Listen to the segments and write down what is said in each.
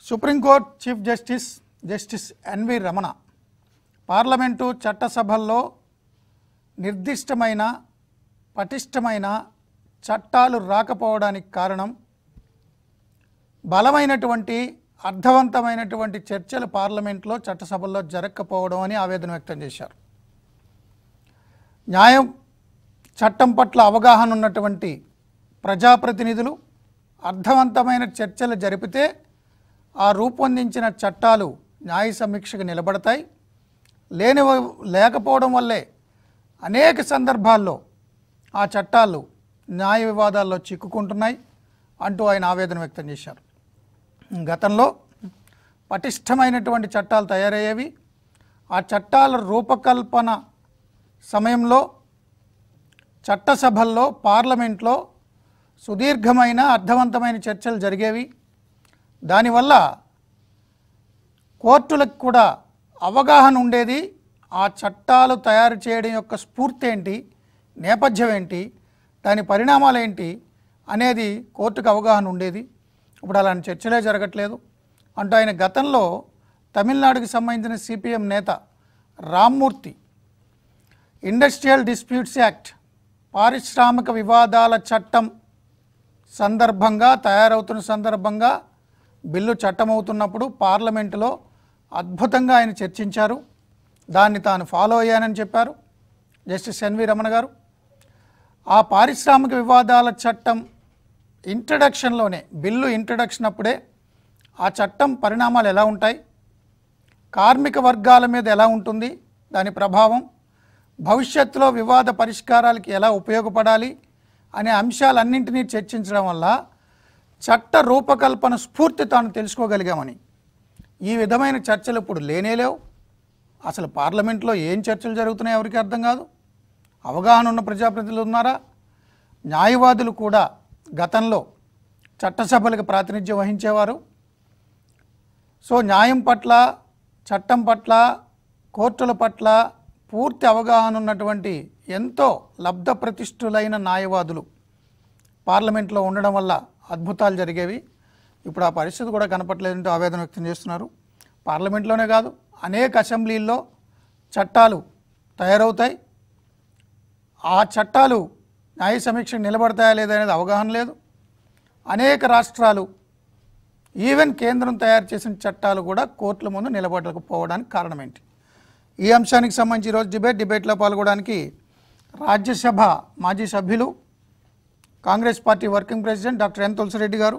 Supreme court chief justice justice N V Ramana parliament చట్టసభల్లో నిర్దిష్టమైన పటిష్టమైన చట్టాలు రాకపోవడానికి కారణం బలమైనటువంటి అర్థవంతమైనటువంటి చర్చలు పార్లమెంట్లో చట్టసభల్లో జరగకపోవడం అని ఆవేదన వ్యక్తం చేశారు న్యాయం చట్టం పట్ల అవగాహన ఉన్నటువంటి ప్రజాప్రతినిధులు అర్థవంతమైన చర్చలు జరిపితే ఆ రూపొందించిన చట్టాలు న్యాయ సమీక్షకు నిలబడతాయి లేని లేకపోవడం వల్లే అనేక సందర్భాల్లో ఆ చట్టాలు న్యాయ వివాదాల్లో చిక్కుకుంటున్నాయి అంటూ ఆయన ఆవేదన వ్యక్తం చేశారు గతంలో పటిష్టమైనటువంటి చట్టాలు తయారయ్యేవి ఆ చట్టాల రూపకల్పన సమయంలో చట్టసభల్లో పార్లమెంట్లో సుదీర్ఘమైన అర్థవంతమైన చర్చలు జరిగేవి దానివల్ల కోర్టులకు కూడా అవగాహన ఉండేది ఆ చట్టాలు తయారు చేయడం యొక్క స్ఫూర్తి ఏంటి నేపథ్యం ఏంటి దాని పరిణామాలు ఏంటి అనేది కోర్టుకు అవగాహన ఉండేది ఇప్పుడు అలాంటి చర్చలే జరగట్లేదు అంటూ ఆయన గతంలో తమిళనాడుకి సంబంధించిన సిపిఎం నేత రామ్మూర్తి ఇండస్ట్రియల్ డిస్ప్యూట్స్ యాక్ట్ పారిశ్రామిక వివాదాల చట్టం సందర్భంగా తయారవుతున్న సందర్భంగా బిల్లు చట్టమవుతున్నప్పుడు పార్లమెంటులో అద్భుతంగా ఆయన చర్చించారు దాన్ని తాను ఫాలో అయ్యానని చెప్పారు జస్టిస్ ఎన్వి రమణ గారు ఆ పారిశ్రామిక వివాదాల చట్టం ఇంట్రడక్షన్లోనే బిల్లు ఇంట్రడక్షన్ అప్పుడే ఆ చట్టం పరిణామాలు ఎలా ఉంటాయి కార్మిక వర్గాల మీద ఎలా ఉంటుంది దాని ప్రభావం భవిష్యత్తులో వివాద పరిష్కారాలకి ఎలా ఉపయోగపడాలి అనే అంశాలన్నింటినీ చర్చించడం వల్ల చట్ట రూపకల్పన స్ఫూర్తి తాను తెలుసుకోగలిగామని ఈ విధమైన చర్చలు ఇప్పుడు లేనేలేవు అసలు పార్లమెంట్లో ఏం చర్చలు జరుగుతున్నాయో ఎవరికి అర్థం కాదు అవగాహన ఉన్న ప్రజాప్రతినిధులు ఉన్నారా న్యాయవాదులు కూడా గతంలో చట్టసభలకు ప్రాతినిధ్యం వహించేవారు సో న్యాయం పట్ల చట్టం పట్ల కోర్టుల పట్ల పూర్తి అవగాహన ఉన్నటువంటి ఎంతో లబ్ధ ప్రతిష్ఠులైన న్యాయవాదులు పార్లమెంట్లో ఉండడం వల్ల అద్భుతాలు జరిగేవి ఇప్పుడు ఆ పరిస్థితి కూడా కనపట్లేదంటూ ఆవేదన వ్యక్తం చేస్తున్నారు పార్లమెంట్లోనే కాదు అనేక అసెంబ్లీల్లో చట్టాలు తయారవుతాయి ఆ చట్టాలు న్యాయ సమీక్షకు నిలబడతాయా లేదా అనేది అవగాహన లేదు అనేక రాష్ట్రాలు ఈవెన్ కేంద్రం తయారు చేసిన చట్టాలు కూడా కోర్టుల ముందు నిలబడకపోవడానికి కారణం ఏంటి ఈ అంశానికి సంబంధించి ఈరోజు డిబేట్ డిబేట్లో పాల్గొనడానికి రాజ్యసభ మాజీ సభ్యులు Congress party working president doctor N Tulasi Reddy గారు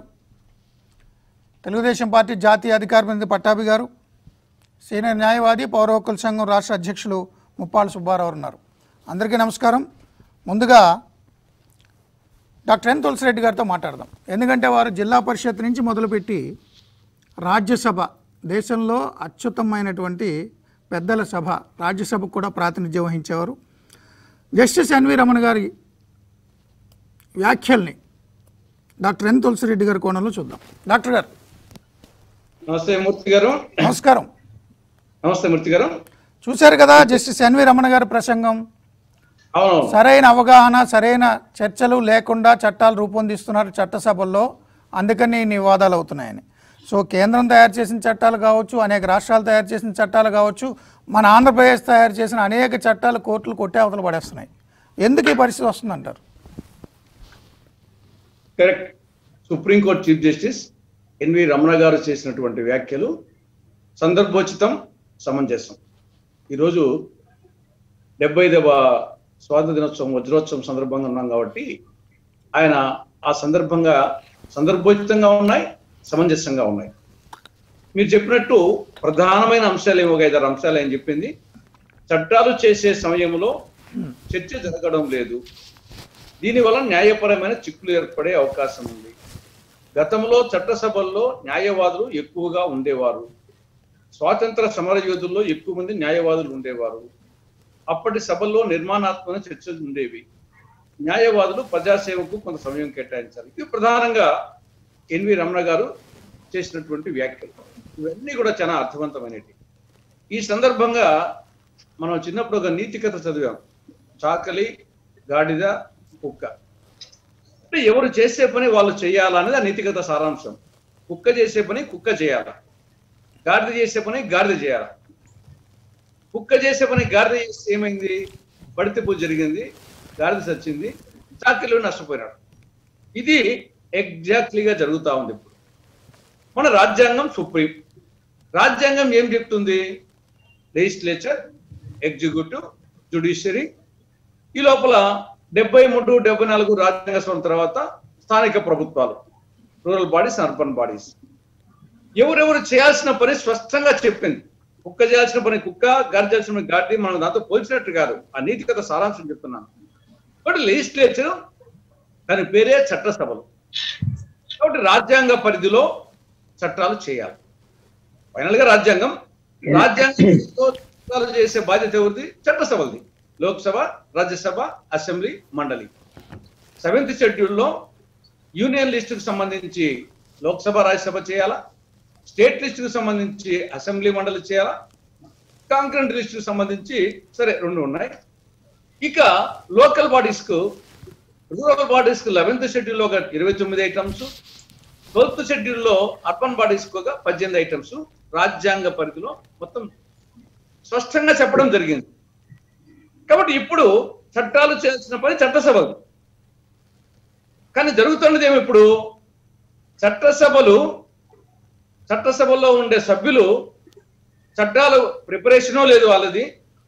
తెలుగుదేశం పార్టీ జాతీయ అధికార ప్రతినిధి పట్టాభి గారు సీనియర్ న్యాయవాది పౌర హక్కుల సంఘం రాష్ట్ర అధ్యక్షులు ముప్పాళ్ళ సుబ్బారావు ఉన్నారు అందరికీ నమస్కారం ముందుగా డాక్టర్ ఎన్ తులసిరెడ్డి గారితో మాట్లాడదాం ఎందుకంటే వారు జిల్లా పరిషత్ నుంచి మొదలుపెట్టి రాజ్యసభ దేశంలో అత్యుత్తమైనటువంటి పెద్దల సభ రాజ్యసభకు కూడా ప్రాతినిధ్యం వహించేవారు జస్టిస్ ఎన్వి రమణ గారి వ్యాఖ్యల్ని డాక్టర్ ఎన్ తులసిరెడ్డి గారి కోణంలో చూద్దాం డాక్టర్ గారు నమస్తే మూర్తి గారు నమస్కారం నమస్తే మూర్తి గారు చూశారు కదా జస్టిస్ ఎన్వి రమణ గారి ప్రసంగం అవును సరైన అవగాహన సరైన చర్చలు లేకుండా చట్టాలు రూపొందిస్తున్నారు చట్టసభల్లో అందుకని ఈ వివాదాలు అవుతున్నాయని సో కేంద్రం తయారు చేసిన చట్టాలు కావచ్చు అనేక రాష్ట్రాలు తయారు చేసిన చట్టాలు కావచ్చు మన ఆంధ్రప్రదేశ్ తయారు చేసిన అనేక చట్టాలు కోర్టులు కొట్టే అవతలు పడేస్తున్నాయి ఎందుకు ఈ పరిస్థితి వస్తుందంటారు correct supreme court chief justice N V Ramana గారు చేసినటువంటి వ్యాఖ్యలు సందర్భోచితం సమంజసం ఈరోజు డెబ్బై ఐదవ స్వాతంత్ర దినోత్సవం వజ్రోత్సవం సందర్భంగా ఉన్నాం కాబట్టి ఆయన ఆ సందర్భంగా సందర్భోచితంగా ఉన్నాయి సమంజసంగా ఉన్నాయి మీరు చెప్పినట్టు ప్రధానమైన అంశాలు ఏమో ఒక ఐదారు అంశాలు ఆయన చెప్పింది చట్టాలు చేసే సమయంలో చర్చ జరగడం లేదు దీనివల్ల న్యాయపరమైన చిక్కులు ఏర్పడే అవకాశం ఉంది గతంలో చట్టసభల్లో న్యాయవాదులు ఎక్కువగా ఉండేవారు స్వాతంత్ర సమర యోధుల్లో ఎక్కువ మంది న్యాయవాదులు ఉండేవారు అప్పటి సభల్లో నిర్మాణాత్మక చర్చలు ఉండేవి న్యాయవాదులు ప్రజాసేవకు కొంత సమయం కేటాయించాలి ఇది ప్రధానంగా ఎన్వి రమణ గారు చేసినటువంటి వ్యాఖ్యలు ఇవన్నీ కూడా చాలా అర్థవంతమైనవి ఈ సందర్భంగా మనం చిన్నప్పుడు ఒక నీతి కథ చదివాం చాకలి గాడిద కుక్క అంటే ఎవరు చేసే పని వాళ్ళు చేయాలనేది ఆ నీతిగత సారాంశం కుక్క చేసే పని కుక్క చేయాలి గాడిద చేసే పని గాడిద చేయాలి కుక్క చేసే పని గాడిద చేస్తే ఏమైంది పడితే పూజ జరిగింది గాడిద చచ్చింది చాకలి నష్టపోయినాడు ఇది ఎగ్జాక్ట్లీగా జరుగుతా ఉంది ఇప్పుడు మన రాజ్యాంగం సుప్రీం రాజ్యాంగం ఏం చెప్తుంది లెజిస్లేచర్ ఎగ్జిక్యూటివ్ జుడిషియరీ ఈ లోపల డెబ్బై మూడు డెబ్బై నాలుగు రాజ్యాంగ సవరణ తర్వాత స్థానిక ప్రభుత్వాలు రూరల్ బాడీస్ అర్బన్ బాడీస్ ఎవరెవరు చేయాల్సిన పని స్పష్టంగా చెప్పింది కుక్క చేయాల్సిన పని కుక్క గాడి చేయాల్సిన పని గాడి మనం దాంతో పోల్చినట్టు కాదు ఆ నీతి కథ సారాంశం చెప్తున్నాను బట్ లెజిస్లేచర్ దాని పేరే చట్టసభలు కాబట్టి రాజ్యాంగ పరిధిలో చట్టాలు చేయాలి ఫైనల్ గా రాజ్యాంగం రాజ్యాంగంలో చట్టాలు చేసే బాధ్యత ఎవరిది చట్టసభలది లోక్సభ రాజ్యసభ అసెంబ్లీ మండలి సెవెంత్ షెడ్యూల్లో యూనియన్ లిస్టుకు సంబంధించి లోక్సభ రాజ్యసభ చేయాలా స్టేట్ లిస్టుకు సంబంధించి అసెంబ్లీ మండలి చేయాలా కాంక్రెంట్ లిస్టుకు సంబంధించి సరే రెండు ఉన్నాయి ఇక లోకల్ బాడీస్ కు రూరల్ బాడీస్ కు లెవెన్త్ షెడ్యూల్ ఒక ఇరవై తొమ్మిది ఐటమ్స్ ట్వెల్త్ షెడ్యూల్ లో అర్బన్ బాడీస్ కు ఒక పద్దెనిమిది ఐటమ్స్ రాజ్యాంగ పరిధిలో మొత్తం స్పష్టంగా చెప్పడం జరిగింది కాబట్టి ఇప్పుడు చట్టాలు చేయాల్సిన పని చట్టసభలు కానీ జరుగుతున్నది ఏమి ఇప్పుడు చట్టసభలు చట్టసభల్లో ఉండే సభ్యులు చట్టాలు ప్రిపరేషనో లేదు వాళ్ళది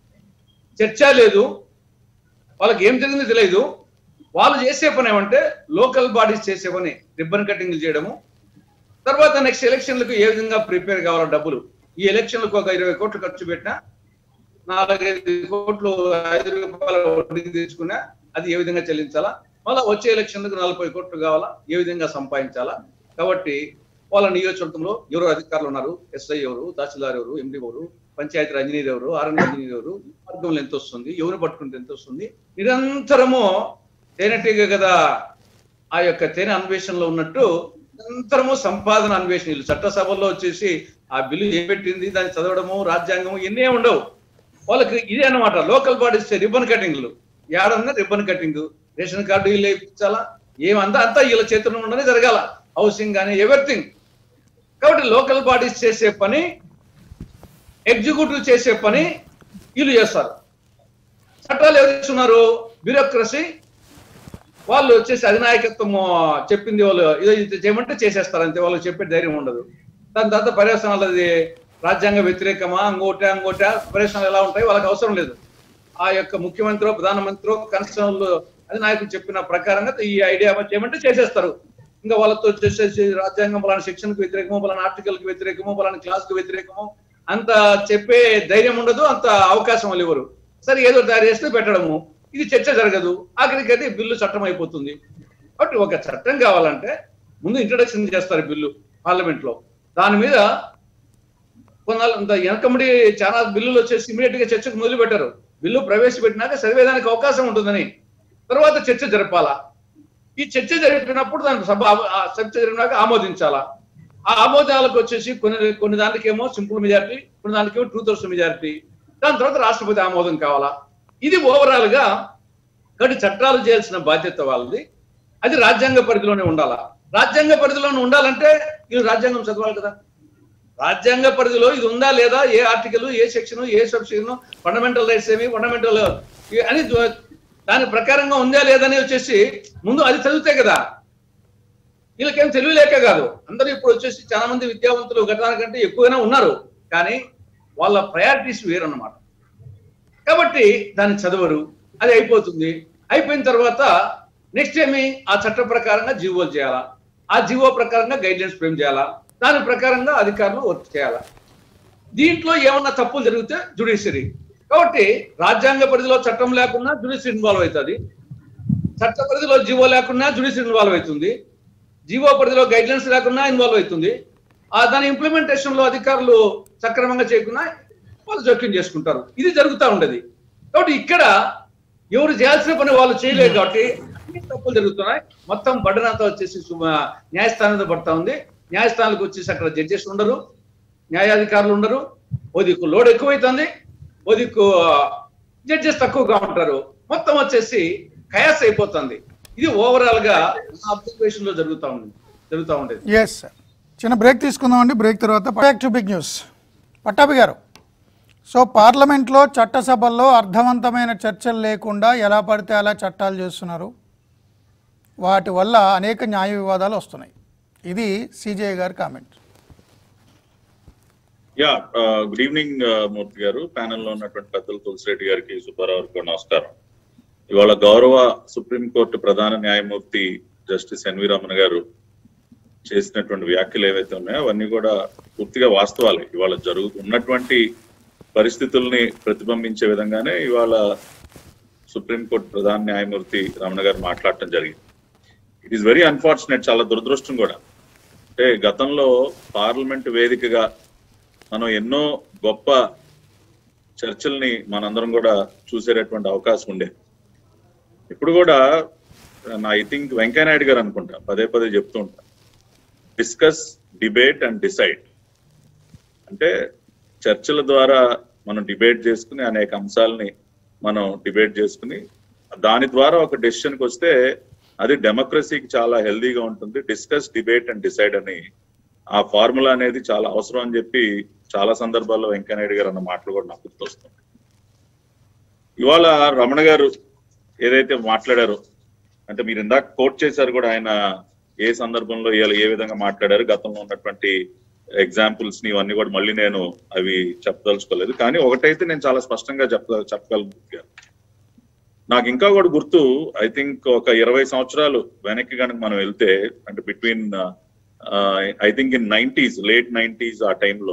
చర్చ లేదు వాళ్ళకి ఏం జరిగిందో తెలియదు వాళ్ళు చేసే పని ఏమంటే లోకల్ బాడీస్ చేసే పని రిబ్బన్ కటింగ్ చేయడము తర్వాత నెక్స్ట్ ఎలక్షన్లకు ఏ విధంగా ప్రిపేర్ కావాలో డబ్బులు ఈ ఎలక్షన్లకు ఒక ఇరవై కోట్లు ఖర్చు పెట్టినా నాలుగైదు కోట్లు ఐదు రూపాయల వడ్డీ తీసుకున్నా అది ఏ విధంగా చెల్లించాలా మళ్ళీ వచ్చే ఎలక్షన్లకు నలభై కోట్లు కావాలా ఏ విధంగా సంపాదించాలా కాబట్టి వాళ్ళ నియోజకవర్గంలో ఎవరు అధికారులు ఉన్నారు ఎస్ఐ ఎవరు తహసీల్దార్ ఎవరు ఎండి ఎవరు పంచాయతీ ఇంజనీర్ ఎవరు ఆర్ఎన్ ఇంజనీర్ ఎవరు వర్గంలో ఎంత వస్తుంది ఎవరు పట్టుకుంటే ఎంత వస్తుంది నిరంతరము తేనెటీగ కదా ఆ యొక్క తేనె అన్వేషణలో ఉన్నట్టు నిరంతరము సంపాదన అన్వేషణ వీళ్ళు చట్టసభల్లో వచ్చేసి ఆ బిల్లు ఏం పెట్టింది దాన్ని చదవడము రాజ్యాంగము ఇన్నే ఉండవు వాళ్ళకి ఇదే అన్నమాట లోకల్ బాడీస్ రిబ్బన్ కటింగ్లు ఏడన్నా రిబ్బన్ కటింగ్ రేషన్ కార్డు వీళ్ళు ఇప్పించాలా ఏమంతా అంతా వీళ్ళ చేతుల్లో ఉండనే జరగాల హౌసింగ్ కానీ ఎవ్రీథింగ్ కాబట్టి లోకల్ బాడీస్ చేసే పని ఎగ్జిక్యూటివ్ చేసే పని వీళ్ళు చేస్తారు చట్టాలు ఎవరు చేస్తున్నారు బ్యూరోక్రసీ వాళ్ళు వచ్చేసి అధినాయకత్వం చెప్పింది వాళ్ళు ఇదో ఇది చేయమంటే చేసేస్తారు అంతే వాళ్ళకి చెప్పే ధైర్యం ఉండదు దాని తర్వాత పర్యవసనాలు అది రాజ్యాంగ వ్యతిరేకమా అంగోట అంగోట పర్యవసనాలు ఎలా ఉంటాయి వాళ్ళకి అవసరం లేదు ఆ యొక్క ముఖ్యమంత్రి ప్రధానమంత్రి కాన్స్టిట్యూషన్లు అధినాయకులు చెప్పిన ప్రకారంగా ఈ ఐడియా చేయమంటే చేసేస్తారు ఇంకా వాళ్ళతో చేసేసి రాజ్యాంగం పలానా సెక్షన్ కి వ్యతిరేకమో పలానా ఆర్టికల్ కి వ్యతిరేకమో పలానా క్లాస్ కి వ్యతిరేకమో అంత చెప్పే ధైర్యం ఉండదు అంత అవకాశం వాళ్ళు ఇవ్వరు సరే ఏదో తయారు చేస్తే పెట్టడము ఇది చర్చ జరగదు ఆఖరికి అయితే బిల్లు చట్టం అయిపోతుంది కాబట్టి ఒక చట్టం కావాలంటే ముందు ఇంట్రడక్షన్ చేస్తారు బిల్లు పార్లమెంట్ లో దాని మీద కొన్నాళ్ళు అంత వెనకబడి చాలా బిల్లులు వచ్చేసి ఇమీడియట్ గా చర్చకు మొదలు పెట్టారు బిల్లు ప్రవేశపెట్టినాక చదివేదానికి అవకాశం ఉంటుందని తర్వాత చర్చ జరపాలా ఈ చర్చ జరిపినప్పుడు దానికి సభ ఆ చర్చ జరిపినాక ఆమోదించాలా ఆ ఆమోదాలకు వచ్చేసి కొన్ని కొన్ని దానికేమో సింపుల్ మెజారిటీ కొన్ని దానికేమో టూ థౌసండ్ మెజారిటీ దాని తర్వాత రాష్ట్రపతి ఆమోదం కావాలా ఇది ఓవరాల్ గా కాబట్టి చట్టాలు చేయాల్సిన బాధ్యత వాళ్ళది అది రాజ్యాంగ పరిధిలోనే ఉండాలా రాజ్యాంగ పరిధిలోనే ఉండాలంటే ఇది రాజ్యాంగం చదవాలి కదా రాజ్యాంగ పరిధిలో ఇది ఉందా లేదా ఏ ఆర్టికల్ ఏ సెక్షన్ ఏ సబ్సెక్షన్ ఫండమెంటల్ రైట్స్ ఏమి ఫండమెంటల్ అని ద- దాని ప్రకారంగా ఉందా లేదని వచ్చేసి ముందు అది చదివితే కదా వీళ్ళకేం తెలివిలేక కాదు అందరూ ఇప్పుడు వచ్చేసి చాలా మంది విద్యావంతులు గతానికంటే ఎక్కువగానే ఉన్నారు కానీ వాళ్ళ ప్రయారిటీస్ వేరన్నమాట కాబట్టి దాన్ని చదవరు అది అయిపోతుంది అయిపోయిన తర్వాత నెక్స్ట్ ఏమి ఆ చట్ట ప్రకారంగా జీవోలు చేయాలా ఆ జీవో ప్రకారంగా గైడ్లైన్స్ ఫ్రేమ్ చేయాలా దాని ప్రకారంగా అధికారులు వర్క్ చేయాలా దీంట్లో ఏమన్నా తప్పులు జరిగితే జుడిషియరీ కాబట్టి రాజ్యాంగ పరిధిలో చట్టం లేకున్నా జుడిషియరీ ఇన్వాల్వ్ అవుతుంది చట్ట పరిధిలో జీవో లేకున్నా జుడిషియరీ ఇన్వాల్వ్ అవుతుంది జీవో పరిధిలో గైడ్లైన్స్ లేకున్నా ఇన్వాల్వ్ అవుతుంది ఆ దాని ఇంప్లిమెంటేషన్ లో అధికారులు సక్రమంగా చేయకుండా వాళ్ళు జోక్యం చేసుకుంటారు ఇది జరుగుతూ ఉండేది కాబట్టి ఇక్కడ ఎవరు చేయాల్సిన పని వాళ్ళు చేయలేదు కాబట్టి అన్ని తప్పులు జరుగుతున్నాయి మొత్తం బడ్డనంతా వచ్చేసి సు- న్యాయస్థానం మీద పడతా ఉంది న్యాయస్థానాలకు వచ్చేసి అక్కడ జడ్జెస్ ఉండరు న్యాయాధికారులు ఉండరు ఓ దిక్కు లోడ్ ఎక్కువైతుంది ఓ దిక్కు జడ్జెస్ తక్కువగా ఉంటారు మొత్తం వచ్చేసి కయాస్ అయిపోతుంది ఇది ఓవరాల్ గా అబ్జర్వేషన్ లో జరుగుతా ఉంది జరుగుతా ఉండేది ఎస్ సార్ చిన్న బ్రేక్ తీసుకుందామండి బ్రేక్ తర్వాత back to big news Pattabhi గారు సో పార్లమెంట్లో చట్టసభల్లో అర్థవంతమైన చర్చలు లేకుండా ఎలా పడితే అలా చట్టాలు చేస్తున్నారు వాటి వల్ల అనేక న్యాయ వివాదాలు వస్తున్నాయి ఇది సిజే గారి comment yeah good evening Murthy గారు ప్యానెల్ లో ఉన్నటువంటి పెద్దలు తులసిరెడ్డి గారికి సుబ్బారావు గారికి నమస్కారం ఇవాళ గౌరవ సుప్రీంకోర్టు ప్రధాన న్యాయమూర్తి జస్టిస్ ఎన్వి రమణ గారు చేసినటువంటి వ్యాఖ్యలు ఏవైతే ఉన్నాయో అవన్నీ కూడా పూర్తిగా వాస్తవాలే ఇవాళ జరుగు ఉన్నటువంటి పరిస్థితుల్ని ప్రతిబింబించే విధంగానే ఇవాళ సుప్రీంకోర్టు ప్రధాన న్యాయమూర్తి రమణ గారు మాట్లాడటం జరిగింది ఇట్ ఈస్ వెరీ అన్ఫార్చునేట్ చాలా దురదృష్టం కూడా అంటే గతంలో పార్లమెంట్ వేదికగా మనం ఎన్నో గొప్ప చర్చల్ని మనందరం కూడా చూసేటటువంటి అవకాశం ఉండేది ఇప్పుడు కూడా నా ఐ థింక్ వెంకయ్యనాయుడు గారు అనుకుంటా పదే పదే చెప్తూ ఉంటా డిస్కస్ డిబేట్ అండ్ డిసైడ్ అంటే చర్చల ద్వారా మనం డిబేట్ చేసుకుని అనేక అంశాలని మనం డిబేట్ చేసుకుని దాని ద్వారా ఒక డెసిషన్కి వస్తే అది డెమోక్రసీకి చాలా హెల్దీగా ఉంటుంది డిస్కస్ డిబేట్ అండ్ డిసైడ్ అని ఆ ఫార్ములా అనేది చాలా అవసరం అని చెప్పి చాలా సందర్భాల్లో వెంకయ్యనాయుడు గారు అన్న మాటలు కూడా నాకు గుర్తొస్తుంది ఇవాళ రమణ గారు ఏదైతే మాట్లాడారో అంటే మీరు ఇందాక కోట్ చేశారు కూడా ఆయన ఏ సందర్భంలో ఏ ఏ విధంగా మాట్లాడారు గతంలో ఉన్నటువంటి ఎగ్జాంపుల్స్ ని ఇవన్నీ కూడా మళ్ళీ నేను అవి చెప్పదలుచుకోలేదు కానీ ఒకటైతే నేను చాలా స్పష్టంగా చెప్ప చెప్పగలను నాకు ఇంకా కూడా గుర్తు ఐ థింక్ ఒక ఇరవై సంవత్సరాలు వెనక్కి కనుక మనం వెళ్తే అంటే between I think in nineties late nineties ఆ టైంలో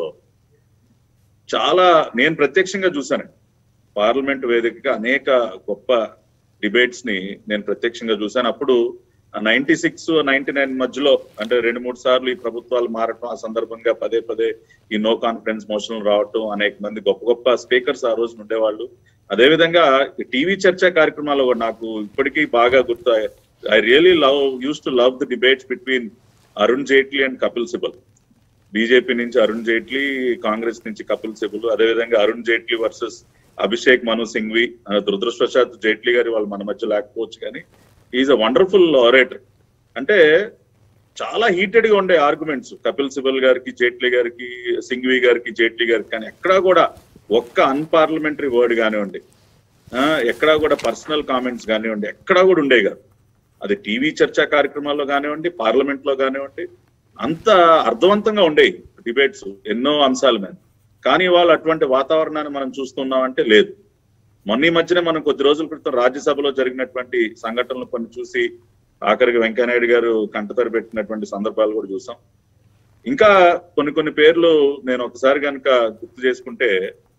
చాలా నేను ప్రత్యక్షంగా చూశాను పార్లమెంట్ వేదికగా అనేక గొప్ప డిబేట్స్ ని నేను ప్రత్యక్షంగా చూశాను అప్పుడు నైన్టీ సిక్స్ నైన్టీ నైన్ మధ్యలో అంటే రెండు మూడు సార్లు ఈ ప్రభుత్వాలు మారటం ఆ సందర్భంగా పదే పదే ఈ నో కాన్ఫిడెన్స్ మోషన్లు రావటం అనేక మంది గొప్ప గొప్ప స్పీకర్స్ ఆ రోజు ఉండేవాళ్ళు అదేవిధంగా టీవీ చర్చా కార్యక్రమాల్లో కూడా నాకు ఇప్పటికీ బాగా గుర్తు I really love used to love the debates between Arun Jaitley and Kapil Sibal BJP నుంచి అరుణ్ జైట్లీ కాంగ్రెస్ నుంచి కపిల్ సిబుల్ అదేవిధంగా అరుణ్ జైట్లీ వర్సెస్ అభిషేక్ మను సింఘ్వి దురదృష్టవశాత్ జైట్లీ గారి వాళ్ళ మన మధ్య లేకపోవచ్చు కానీ ఈజ్ అ వండర్ఫుల్ ఆరేటర్ అంటే చాలా హీటెడ్ గా ఉండే ఆర్గ్యుమెంట్స్ కపిల్ సిబల్ గారికి జైట్లీ గారికి సింఘ్వి గారికి జైట్లీ గారికి కానీ ఎక్కడా కూడా ఒక్క అన్పార్లమెంటరీ వర్డ్ కానివ్వండి ఎక్కడా కూడా పర్సనల్ కామెంట్స్ కానివ్వండి ఎక్కడా కూడా ఉండే కాదు అది టీవీ చర్చా కార్యక్రమాల్లో కానివ్వండి పార్లమెంట్ లో కానివ్వండి అంత అర్థవంతంగా ఉండేవి డిబేట్స్ ఎన్నో అంశాల మీద కానీ వాళ్ళు అటువంటి వాతావరణాన్ని మనం చూస్తున్నామంటే లేదు మొన్న ఈ మధ్యనే మనం కొద్ది రోజుల క్రితం రాజ్యసభలో జరిగినటువంటి సంఘటనలు కొన్ని చూసి ఆఖరికి వెంకయ్యనాయుడు గారు కంటతరి పెట్టినటువంటి సందర్భాలు కూడా చూసాం ఇంకా కొన్ని కొన్ని పేర్లు నేను ఒకసారి కనుక గుర్తు చేసుకుంటే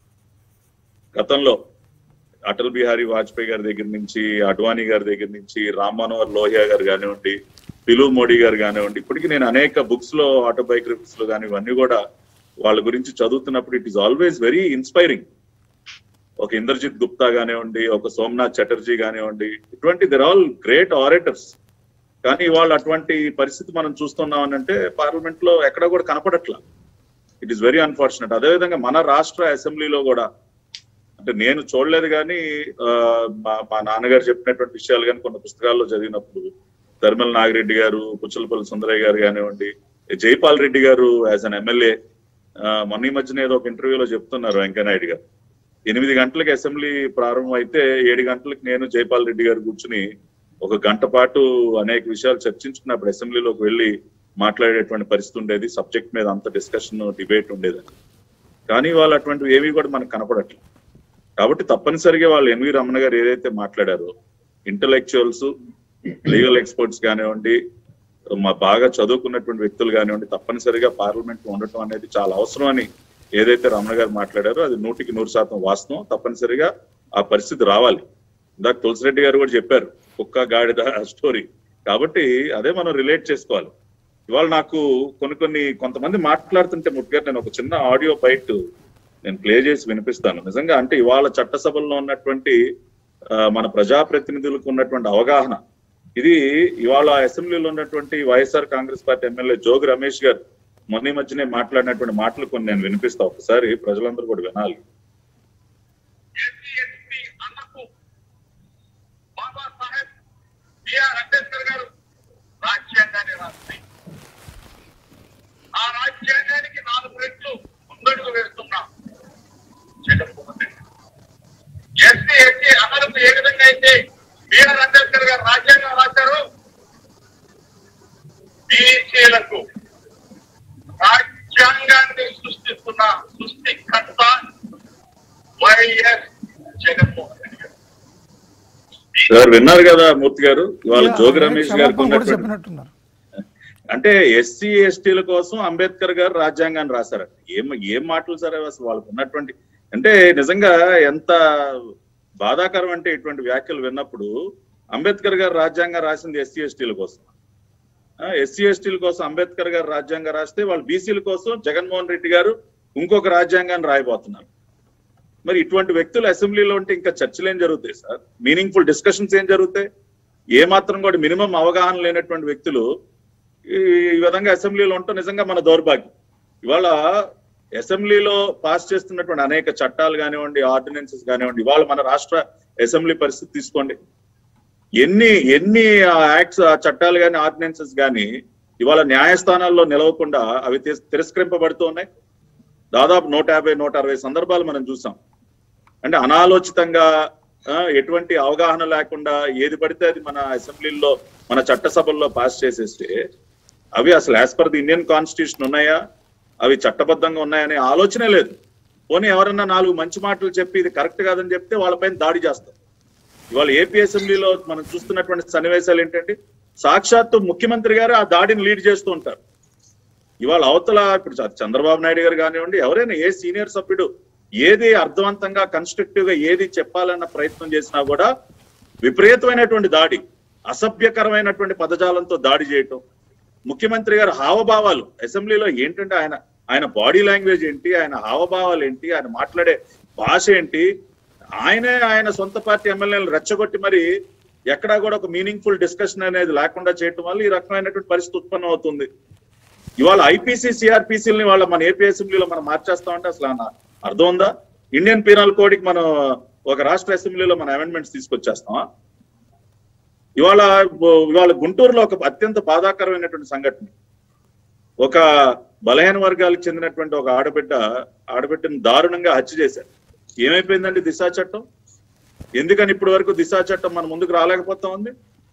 గతంలో అటల్ బిహారీ వాజ్పేయి గారి దగ్గర నుంచి అడ్వానీ గారి దగ్గర నుంచి రామ్ మనోహర్ లోహియా గారు కానివ్వండి పిలు మోడీ గారు కానివ్వండి ఇప్పటికీ నేను అనేక బుక్స్ లో ఆటోబయోగ్రఫీస్ లో కానీ ఇవన్నీ కూడా వాళ్ళ గురించి చదువుతున్నప్పుడు it is always very inspiring ఒక ఇంద్రజిత్ గుప్తా కానివ్వండి ఒక సోమనాథ్ చటర్జీ కానివ్వండి ఇటువంటి దర్ ఆల్ గ్రేట్ ఆరేటర్స్ కానీ వాళ్ళు అటువంటి పరిస్థితి మనం చూస్తున్నాం అని అంటే పార్లమెంట్ లో ఎక్కడ కూడా కనపడట్లా ఇట్ ఈస్ వెరీ అన్ఫార్చునేట్ అదేవిధంగా మన రాష్ట్ర అసెంబ్లీలో కూడా అంటే నేను చూడలేదు కానీ మా నాన్నగారు చెప్పినటువంటి విషయాలు కానీ కొన్ని పుస్తకాల్లో చదివినప్పుడు ధర్మల నాగిరెడ్డి గారు పుచ్చలపల్లి సుందరయ్య గారు కానివ్వండి జైపాల్ రెడ్డి గారు యాజ్ అన్ ఎమ్మెల్యే మొన్న ఈ మధ్యన ఏదో ఒక ఇంటర్వ్యూలో చెప్తున్నారు వెంకయ్యనాయుడు గారు ఎనిమిది గంటలకు అసెంబ్లీ ప్రారంభం అయితే ఏడు గంటలకు నేను జైపాల్ రెడ్డి గారు కూర్చుని ఒక గంట పాటు అనేక విషయాలు చర్చించుకున్నప్పుడు అసెంబ్లీలోకి వెళ్ళి మాట్లాడేటువంటి పరిస్థితి ఉండేది సబ్జెక్ట్ మీద అంత డిస్కషన్ డిబేట్ ఉండేది కానీ వాళ్ళు అటువంటివి ఏవి కూడా మనకు కనపడట్లేదు కాబట్టి తప్పనిసరిగా వాళ్ళు ఎన్వి రమణ గారు ఏదైతే మాట్లాడారో ఇంటలెక్చువల్స్ లీగల్ ఎక్స్పర్ట్స్ కానివ్వండి మా బాగా చదువుకున్నటువంటి వ్యక్తులు కానివ్వండి తప్పనిసరిగా పార్లమెంట్ ఉండటం అనేది చాలా అవసరం అని ఏదైతే రమణ గారు మాట్లాడారో అది నూటికి నూరు శాతం వాస్తవం తప్పనిసరిగా ఆ పరిస్థితి రావాలి ఇందాక తులసిరెడ్డి గారు కూడా చెప్పారు కుక్క గాడిద స్టోరీ కాబట్టి అదే మనం రిలేట్ చేసుకోవాలి ఇవాళ నాకు కొన్ని కొన్ని కొంతమంది మాట్లాడుతుంటే ముఖ్యంగా నేను ఒక చిన్న ఆడియో బైట్ నేను ప్లే చేసి వినిపిస్తాను నిజంగా అంటే ఇవాళ చట్టసభల్లో ఉన్నటువంటి మన ప్రజాప్రతినిధులకు ఉన్నటువంటి అవగాహన ఇది ఇవాళ అసెంబ్లీలో ఉన్నటువంటి YSR Congress party MLA Jogi Ramesh గారు మొన్న మధ్యనే మాట్లాడినటువంటి మాటలు కొన్ని నేను వినిపిస్తా ఒకసారి ప్రజలందరూ కూడా వినాలి బాబాసాహెబ్ బిఆర్ అంబేద్కర్ గారు రాజ్యాంగాన్ని రాస్తాయి ఆ సార్ విన్నారు కదా మూర్తి గారు ఇవాళ యా, జోగి ఆయన రమేష్ క్షమాపణ గారికి కూడా ఉన్నటువంటి చెప్పినట్టున్నారు అంటే ఎస్సీ ఎస్టీల కోసం అంబేద్కర్ గారు రాజ్యాంగాన్ని రాశారు ఏం ఏం మాటలు సార్ అవి అసలు వాళ్ళకు ఉన్నటువంటి అంటే నిజంగా ఎంత బాధాకరం అంటే ఇటువంటి వ్యాఖ్యలు విన్నప్పుడు అంబేద్కర్ గారు రాజ్యాంగం రాసింది ఎస్సీ ఎస్టీల కోసం ఎస్సీ ఎస్టీల కోసం అంబేద్కర్ గారు రాజ్యాంగం రాస్తే వాళ్ళు బీసీల కోసం జగన్మోహన్ రెడ్డి గారు ఇంకొక రాజ్యాంగాన్ని రాయబోతున్నారు మరి ఇటువంటి వ్యక్తులు అసెంబ్లీలో ఉంటే ఇంకా చర్చలు ఏం జరుగుతాయి సార్ మీనింగ్ఫుల్ డిస్కషన్స్ ఏం జరుగుతాయి ఏ మాత్రం కూడా మినిమం అవగాహన లేనటువంటి వ్యక్తులు ఈ ఈ విధంగా అసెంబ్లీలో ఉండటం నిజంగా మన దౌర్భాగ్యం ఇవాళ అసెంబ్లీలో పాస్ చేస్తున్నటువంటి అనేక చట్టాలు కానివ్వండి ఆర్డినెన్సెస్ కానివ్వండి ఇవాళ మన రాష్ట్ర అసెంబ్లీ పరిస్థితి తీసుకోండి ఎన్ని ఎన్ని యాక్ట్స్ చట్టాలు కానీ ఆర్డినెన్సెస్ కానీ ఇవాళ న్యాయస్థానాల్లో నిలవకుండా అవి తిరస్- తిరస్కరింపబడుతూ ఉన్నాయి దాదాపు నూట యాభై నూట అరవై సందర్భాలు మనం చూసాం అంటే అనాలోచితంగా ఆ, ఎటువంటి అవగాహన లేకుండా ఏది పడితే అది మన అసెంబ్లీలో మన చట్టసభల్లో పాస్ చేసేస్తే అవి అసలు as per the Indian constitution ఉన్నాయా అవి చట్టబద్ధంగా ఉన్నాయనే ఆలోచనే లేదు పోనీ ఎవరన్నా నాలుగు మంచి మాటలు చెప్పి ఇది కరెక్ట్ కాదని చెప్తే వాళ్ళపైన దాడి చేస్తారు ఇవాళ ఏపీ అసెంబ్లీలో మనం చూస్తున్నటువంటి సన్నివేశాలు ఏంటంటే సాక్షాత్తు ముఖ్యమంత్రి గారు ఆ దాడిని లీడ్ చేస్తూ ఉంటారు ఇవాళ అవతల ఇప్పుడు చ- చంద్రబాబు నాయుడు గారు కానివ్వండి ఎవరైనా ఏ సీనియర్ సభ్యుడు ఏది అర్థవంతంగా కన్స్ట్రక్టివ్ గా ఏది చెప్పాలన్న ప్రయత్నం చేసినా కూడా విపరీతమైనటువంటి దాడి అసభ్యకరమైనటువంటి పదజాలంతో దాడి చేయటం ముఖ్యమంత్రి గారు హావభావాలు అసెంబ్లీలో ఏంటంటే ఆయన ఆయన బాడీ లాంగ్వేజ్ ఏంటి ఆయన హావభావాలు ఏంటి ఆయన మాట్లాడే భాష ఏంటి ఆయనే ఆయన సొంత పార్టీ ఎమ్మెల్యేలు రెచ్చగొట్టి మరి ఎక్కడా కూడా ఒక మీనింగ్ఫుల్ డిస్కషన్ అనేది లేకుండా చేయటం వల్ల ఈ రకమైనటువంటి పరిస్థితి ఉత్పన్నం అవుతుంది ఇవాళ ఐపీసీ సిఆర్పిసిని వాళ్ళ మన ఏపీ అసెంబ్లీలో మనం మార్చేస్తామంటే అసలు అన్న అర్థం ఉందా ఇండియన్ పీనల్ కోడ్కి మనం ఒక రాష్ట్ర అసెంబ్లీలో మన అమెండ్మెంట్స్ తీసుకొచ్చేస్తామా ఇవాళ ఇవాళ గుంటూరులో ఒక అత్యంత బాధాకరమైనటువంటి సంఘటన ఒక బలహీన వర్గాలకు చెందినటువంటి ఒక ఆడబిడ్డ ఆడబిడ్డను దారుణంగా హత్య చేశారు ఏమైపోయిందండి దిశా చట్టం ఎందుకని ఇప్పటి వరకు దిశా చట్టం మన ముందుకు రాలేకపోతా ఉంది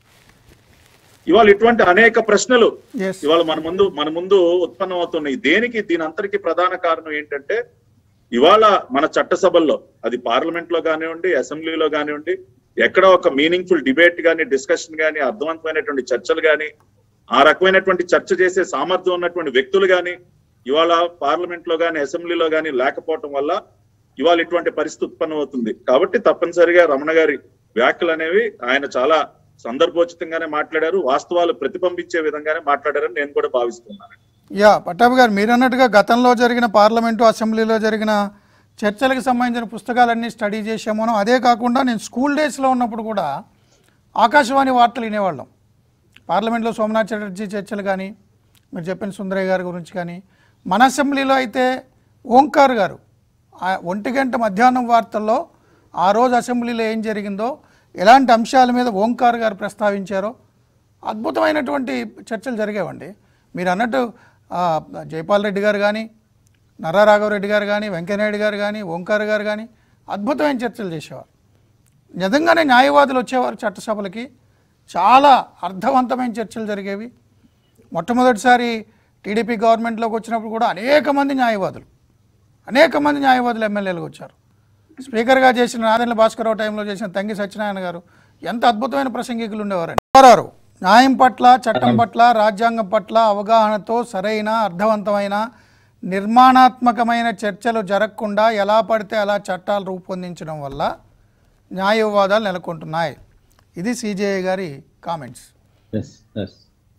ఇవాళ ఇటువంటి అనేక ప్రశ్నలు ఎస్ ఇవాళ మన ముందు మన ముందు ఉత్పన్నం అవుతున్నాయి దేనికి దీని అంతటికి ప్రధాన కారణం ఏంటంటే ఇవాళ మన చట్టసభల్లో అది పార్లమెంట్ లో కానివ్వండి అసెంబ్లీలో కానివ్వండి ఎక్కడ ఒక మీనింగ్ఫుల్ డిబేట్ కానీ డిస్కషన్ కానీ అర్థవంతమైనటువంటి చర్చలు కానీ ఆ రకమైనటువంటి చర్చ చేసే సామర్థ్యం ఉన్నటువంటి వ్యక్తులు కానీ ఇవాళ పార్లమెంట్ లో కానీ అసెంబ్లీలో కానీ లేకపోవటం వల్ల ఇవాళ ఇటువంటి పరిస్థితి ఉత్పన్నం అవుతుంది కాబట్టి తప్పనిసరిగా రమణ గారి వ్యాఖ్యలు అనేవి ఆయన చాలా సందర్భోచితంగానే మాట్లాడారు వాస్తవాలు ప్రతిబింబించే విధంగానే మాట్లాడారని నేను కూడా భావిస్తున్నాను యా పట్టాభి గారు మీరు అన్నట్టుగా గతంలో జరిగిన పార్లమెంటు అసెంబ్లీలో జరిగిన చర్చలకు సంబంధించిన పుస్తకాలన్నీ స్టడీ చేసాము మనం అదే కాకుండా నేను స్కూల్ డేస్లో ఉన్నప్పుడు కూడా ఆకాశవాణి వార్తలు వినేవాళ్ళం పార్లమెంట్లో సోమనాథ్ చటర్జీ చర్చలు కానీ మీరు చెప్పిన సుందరయ్య గారి గురించి కానీ మన అసెంబ్లీలో అయితే ఓంకార్ గారు ఆ ఒంటి గంట మధ్యాహ్నం వార్తల్లో ఆ రోజు అసెంబ్లీలో ఏం జరిగిందో ఎలాంటి అంశాల మీద ఓంకార్ గారు ప్రస్తావించారో అద్భుతమైనటువంటి చర్చలు జరిగేవండి మీరు అన్నట్టు ఆ, జైపాల్ రెడ్డి గారు కానీ నర్రా రాఘవరెడ్డి గారు కానీ వెంకయ్యనాయుడు గారు కానీ ఓంకార్ గారు కానీ అద్భుతమైన చర్చలు చేసేవారు నిజంగానే న్యాయవాదులు వచ్చేవారు చట్టసభలకి చాలా అర్థవంతమైన చర్చలు జరిగేవి మొట్టమొదటిసారి టీడీపీ గవర్నమెంట్లోకి వచ్చినప్పుడు కూడా అనేక మంది న్యాయవాదులు అనేక మంది న్యాయవాదులు ఎమ్మెల్యేలకు వచ్చారు స్పీకర్గా చేసిన నాదెండ్ల భాస్కరరావు టైంలో చేసిన తంగి సత్యనారాయణ గారు ఎంత అద్భుతమైన ప్రసంగికులు ఉండేవారండి కోరారు న్యాయం పట్ల చట్టం పట్ల రాజ్యాంగం పట్ల అవగాహనతో సరైన అర్థవంతమైన నిర్మాణాత్మకమైన చర్చలు జరగకుండా ఎలా పడితే అలా చట్టాలు రూపొందించడం వల్ల న్యాయ వివాదాలు నెలకొంటున్నాయి ఇది సిజేఐ గారి కామెంట్స్ ఎస్ ఎస్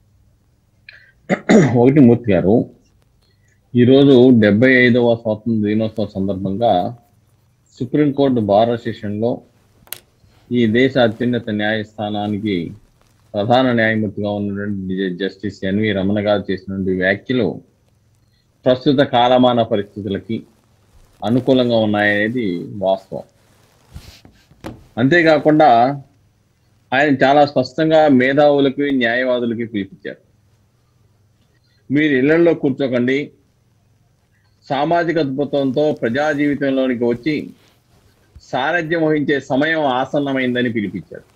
ఒకటి మూర్తి గారు ఈరోజు డెబ్బై ఐదవ స్వాతంత్ర దినోత్సవం సందర్భంగా సుప్రీంకోర్టు బార్ అసోసియేషన్లో ఈ దేశ అత్యున్నత న్యాయస్థానానికి ప్రధాన న్యాయమూర్తిగా ఉన్నటువంటి జస్టిస్ ఎన్వి రమణ గారు చేసినటువంటి వ్యాఖ్యలు ప్రస్తుత కాలమాన పరిస్థితులకి అనుకూలంగా ఉన్నాయనేది వాస్తవం అంతేకాకుండా ఆయన చాలా స్పష్టంగా మేధావులకి న్యాయవాదులకి పిలిపించారు మీరు ఇళ్లలో కూర్చోకండి సామాజిక అద్భుతంతో ప్రజా జీవితంలోనికి వచ్చి సారథ్యం వహించే సమయం ఆసన్నమైందని పిలిపించారు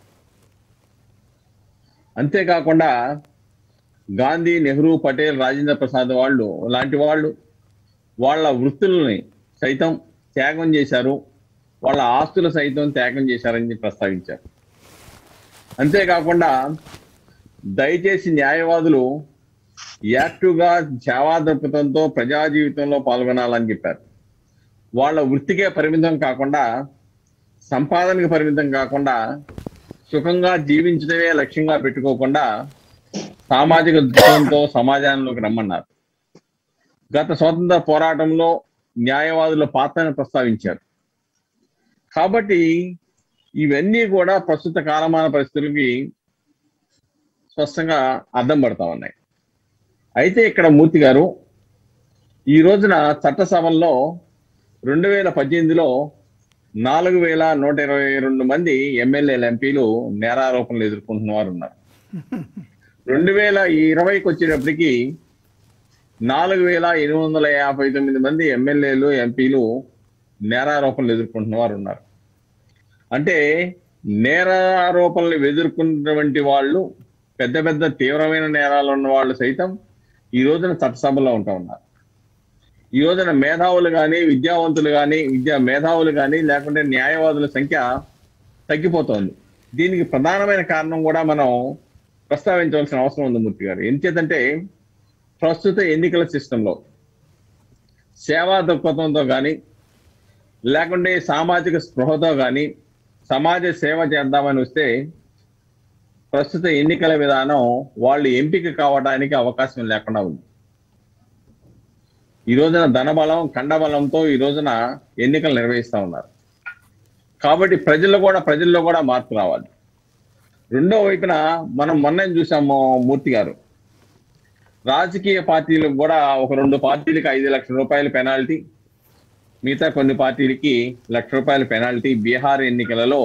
అంతేకాకుండా గాంధీ నెహ్రూ పటేల్ రాజేంద్ర ప్రసాద్ వాళ్ళు లాంటి వాళ్ళు వాళ్ళ వృత్తుల్ని సైతం త్యాగం చేశారు వాళ్ళ ఆస్తులు సైతం త్యాగం చేశారని ప్రస్తావించారు అంతేకాకుండా దయచేసి న్యాయవాదులు యాక్టివ్గా సేవా దృక్పథంతో ప్రజా జీవితంలో పాల్గొనాలని చెప్పారు వాళ్ళ వృత్తికే పరిమితం కాకుండా సంపాదనకి పరిమితం కాకుండా సుఖంగా జీవించడమే లక్ష్యంగా పెట్టుకోకుండా సామాజిక దృక్పథంతో సమాజంలోకి రమ్మన్నారు గత స్వాతంత్ర పోరాటంలో న్యాయవాదుల పాత్రను ప్రస్తావించారు కాబట్టి ఇవన్నీ కూడా ప్రస్తుత కాలమాన పరిస్థితులకి స్పష్టంగా అర్థం పడతా ఉన్నాయి అయితే ఇక్కడ మూర్తి గారు ఈ రోజున చట్టసభల్లో రెండు వేల పద్దెనిమిదిలో నాలుగు వేల నూట ఇరవై రెండు మంది ఎమ్మెల్యేల ఎంపీలు నేరారోపణలు ఎదుర్కొంటున్న వారు ఉన్నారు రెండు వేల ఇరవైకి వచ్చేటప్పటికి నాలుగు వేల ఎనిమిది వందల యాభై తొమ్మిది మంది ఎమ్మెల్యేలు ఎంపీలు నేరారోపణలు ఎదుర్కొంటున్న వారు ఉన్నారు అంటే నేరారోపణలు ఎదుర్కొన్నటువంటి వాళ్ళు పెద్ద పెద్ద తీవ్రమైన నేరాలు ఉన్న వాళ్ళు సైతం ఈ రోజున చట్టసభలో ఉంటా ఉన్నారు ఈ రోజున మేధావులు కానీ విద్యావంతులు కానీ విద్యా మేధావులు కానీ లేకుంటే న్యాయవాదుల సంఖ్య తగ్గిపోతోంది దీనికి ప్రధానమైన కారణం కూడా మనం ప్రస్తావించవలసిన అవసరం ఉంది మూర్తి గారు ఎందుచేతంటే ప్రస్తుత ఎన్నికల సిస్టంలో సేవా దృక్పథంతో కానీ లేకుంటే సామాజిక స్పృహతో కానీ సమాజ సేవ చేద్దామని వస్తే ప్రస్తుత ఎన్నికల విధానం వాళ్ళు ఎంపిక కావడానికి అవకాశం లేకుండా ఉంది ఈ రోజున ధనబలం కండబలంతో ఈ రోజున ఎన్నికలు నిర్వహిస్తా ఉన్నారు కాబట్టి ప్రజల్లో కూడా ప్రజల్లో కూడా మార్పు రావాలి రెండో వైపున మనం మొన్న చూసాము మూర్తి గారు రాజకీయ పార్టీలకు కూడా ఒక రెండు పార్టీలకు ఐదు లక్షల రూపాయల పెనాల్టీ మిగతా కొన్ని పార్టీలకి లక్ష రూపాయల పెనాల్టీ బీహార్ ఎన్నికలలో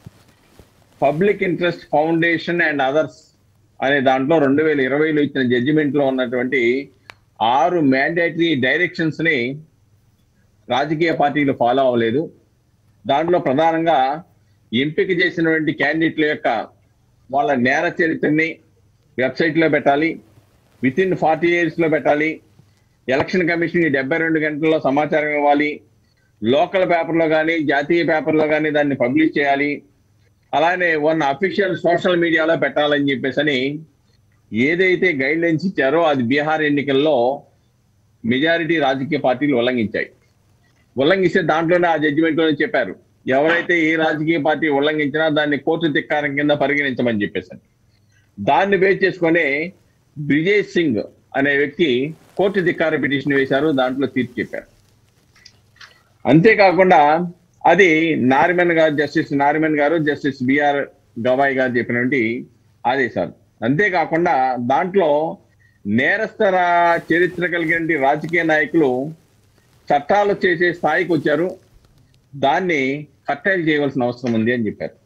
public interest foundation and others అనే దాంట్లో రెండు వేల ఇరవైలో ఇచ్చిన జడ్జిమెంట్ లో ఉన్నటువంటి ఆరు మ్యాండేటరీ డైరెక్షన్స్ ని రాజకీయ పార్టీలు ఫాలో అవ్వలేదు దాంట్లో ప్రధానంగా ఎంపిక చేసినటువంటి క్యాండిడేట్ల యొక్క వాళ్ళ నేర చరిత్రని వెబ్సైట్ లో పెట్టాలి విత్ ఇన్ ఫార్టీ ఇయర్స్ లో పెట్టాలి ఎలక్షన్ కమిషన్ డెబ్బై రెండు గంటల్లో సమాచారం ఇవ్వాలి లోకల్ పేపర్లో కానీ జాతీయ పేపర్లో కానీ దాన్ని పబ్లిష్ చేయాలి అలానే వన్ అఫీషియల్ సోషల్ మీడియాలో పెట్టాలని చెప్పేసి అని ఏదైతే గైడ్ లైన్స్ ఇచ్చారో అది బీహార్ ఎన్నికల్లో మెజారిటీ రాజకీయ పార్టీలు ఉల్లంఘించాయి ఉల్లంఘిస్తే దాంట్లోనే ఆ జడ్జిమెంట్ లోనే చెప్పారు ఎవరైతే ఏ రాజకీయ పార్టీ ఉల్లంఘించినా దాన్ని కోర్టు ధిక్కారం కింద పరిగణించమని చెప్పేసి దాన్ని బేస్ చేసుకొని బ్రిజేష్ సింగ్ అనే వ్యక్తి కోర్టు ధిక్కార పిటిషన్ వేశారు దాంట్లో తీర్పు చెప్పారు అంతేకాకుండా అది నారిమన్ గారు జస్టిస్ నారిమన్ గారు జస్టిస్ బిఆర్ గవాయ్ గారు చెప్పినటువంటి ఆదేశాలు అంతేకాకుండా దాంట్లో నేరస్తర చరిత్ర కలిగిన రాజకీయ నాయకులు చట్టాలు చేసే స్థాయికి వచ్చారు దాన్ని కట్టైలు చేయవలసిన అవసరం ఉంది అని చెప్పారు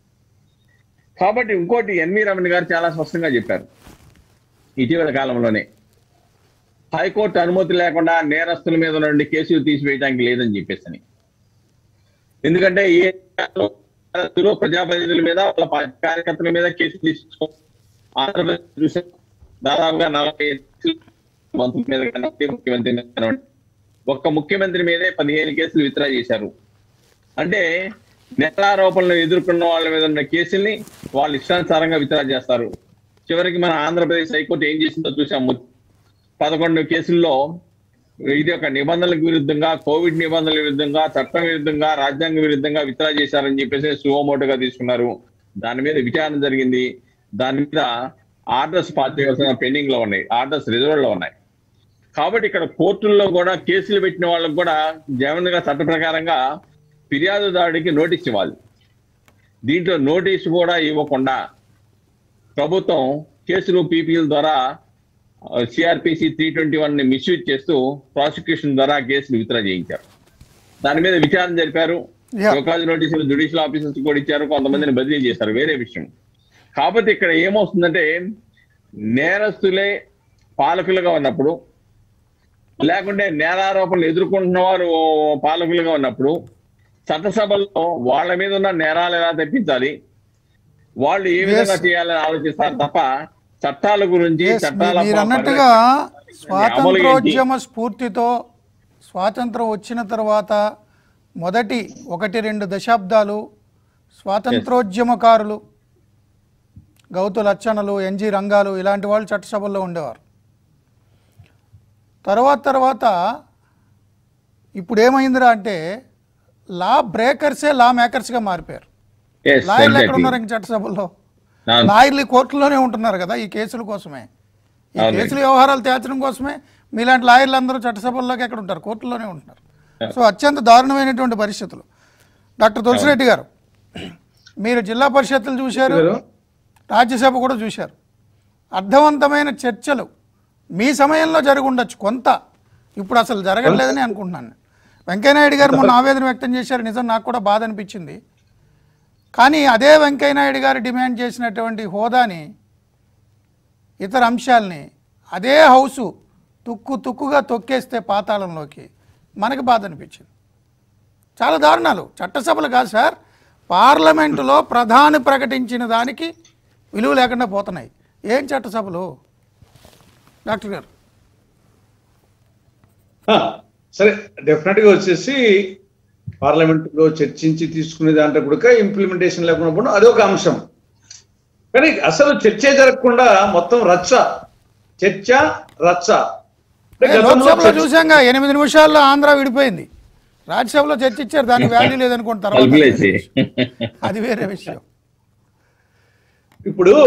కాబట్టి ఇంకోటి ఎన్వి రమణ గారు చాలా స్పష్టంగా చెప్పారు ఇటీవల కాలంలోనే హైకోర్టు అనుమతి లేకుండా నేరస్తుల మీద నుండి కేసులు తీసివేయడానికి లేదని చెప్పేసి ఎందుకంటే ఏ నేరస్తులు ప్రజాప్రతినిధుల మీద వాళ్ళ పార్టీ కార్యకర్తల మీద కేసులు తీసుకో ఆంధ్రప్రదేశ్ చూసాం దాదాపుగా నలభై కేసులు మంత్రుల మీద కానివ్వండి, ముఖ్యమంత్రి మీద కానివ్వండి. ఒక్క ముఖ్యమంత్రి మీదే పదిహేను కేసులు విత్డ్రా చేశారు అంటే నేరారోపణలు ఎదుర్కొన్న వాళ్ళ మీద ఉన్న కేసుల్ని వాళ్ళు ఇష్టానుసారంగా విత్డ్రా చేస్తారు చివరికి మన ఆంధ్రప్రదేశ్ హైకోర్టు ఏం చేసిందో చూసాము పదకొండు కేసుల్లో ఇది ఒక నిబంధనలకు విరుద్ధంగా కోవిడ్ నిబంధనల విరుద్ధంగా చట్టం విరుద్ధంగా రాజ్యాంగ విరుద్ధంగా విత్డ్రా చేశారని చెప్పేసి సువోమోటోగా తీసుకున్నారు దాని మీద విచారణ జరిగింది దాని మీద ఆర్డర్స్ పాస్ చేయాల్సిన పెండింగ్ లో ఉన్నాయి ఆర్డర్స్ రిజర్వ్ లో ఉన్నాయి కాబట్టి ఇక్కడ కోర్టుల్లో కూడా కేసులు పెట్టిన వాళ్ళకు కూడా జగన్ గా చట్ట ప్రకారంగా ఫిర్యాదుదారుడికి నోటీస్ ఇవ్వాలి దీంట్లో నోటీస్ కూడా ఇవ్వకుండా ప్రభుత్వం కేసులు పీపీఎల్ ద్వారా సిఆర్పిసి త్రీ ట్వంటీ వన్ ని మిస్యూజ్ చేస్తూ ప్రాసిక్యూషన్ ద్వారా కేసులు విత్డ్రా చేయించారు దాని మీద విచారణ జరిపారు Yeah. షోకాజ్ నోటీసులు జుడిషియల్ ఆఫీసర్స్ కూడా ఇచ్చారు కొంతమందిని బదిలీ చేశారు వేరే విషయం కాబట్టి ఇక్కడ ఏమవుతుందంటే నేరస్తులే పాలకులుగా ఉన్నప్పుడు లేకుంటే నేరారోపణలు ఎదుర్కొంటున్న వారు పాలకులుగా ఉన్నప్పుడు చట్టసభల్లో వాళ్ళ మీద ఉన్న నేరాలు ఎలా తప్పించాలి వాళ్ళు ఏ విధంగా Yes. చేయాలని ఆలోచిస్తారు తప్ప చట్టాల గురించి Yes, చట్టాల మీ- మీరు అన్నట్టుగా అమలు ఏంటి? స్వాతంత్రోద్యమ స్ఫూర్తితో స్వాతంత్రం వచ్చిన తర్వాత మొదటి ఒకటి రెండు దశాబ్దాలు స్వాతంత్రోద్యమకారులు గౌతు లచ్చనలు ఎన్జి రంగాలు ఇలాంటి వాళ్ళు చట్టసభల్లో ఉండేవారు తర్వాత తర్వాత ఇప్పుడు ఏమైందిరా అంటే లా బ్రేకర్సే లా మేకర్స్గా మారిపోయారు Yes, లాయర్లు ఎక్కడ exactly. ఉన్నారు ఇంక చట్టసభల్లో అవును. లాయర్లు ఈ కోర్టులోనే ఉంటున్నారు కదా ఈ కేసుల కోసమే ఈ అవునండి. కేసుల వ్యవహారాలు తేల్చడం కోసమే మీలాంటి లాయర్లు అందరూ చట్టసభల్లోకి ఎక్కడ ఉంటారు కోర్టులోనే ఉంటున్నారు సో అత్యంత దారుణమైనటువంటి పరిస్థితులు డాక్టర్ తులసిరెడ్డి గారు మీరు జిల్లా పరిషత్తులు చూశారు గారు? రాజ్యసభ కూడా చూశారు అర్థవంతమైన చర్చలు మీ సమయంలో జరిగి ఉండొచ్చు కొంత ఇప్పుడు అసలు జరగట్లేదని అనుకుంటున్నాను వెంకయ్యనాయుడు గారు మొన్న ఆవేదన వ్యక్తం చేశారు నిజం నాకు కూడా బాధ అనిపించింది కానీ అదే వెంకయ్యనాయుడు గారు డిమాండ్ చేసినటువంటి హోదాని ఇతర అంశాలని అదే హౌసు తుక్కు తుక్కుగా తొక్కేస్తే పాతాళంలోకి మనకి బాధ అనిపించింది చాలా దారుణాలు చట్టసభలు కాదు సార్ పార్లమెంటులో ప్రధాని ప్రకటించిన దానికి విలువ లేకుండా పోతున్నాయి ఏం చట్టసభలు డాక్టర్ గారు ఆ, సరే డెఫినెట్ గా వచ్చేసి పార్లమెంట్ లో చర్చించి తీసుకునే దాంట్లో కూడా ఇంప్లిమెంటేషన్ లేకుండా పోవడం అదొక అంశం కానీ అసలు చర్చే జరగకుండా మొత్తం రచ్చ చర్చ రచ్చ అంటే ఏ, గతంలో లోక్సభలో చర్చ- చూసాంగా ఎనిమిది నిమిషాల్లో ఆంధ్ర విడిపోయింది రాజ్యసభలో చర్చించారు దానికి వాల్యూ లేదనుకోండి తర్వాత కలుపులేసి అది వేరే విషయం ఇప్పుడు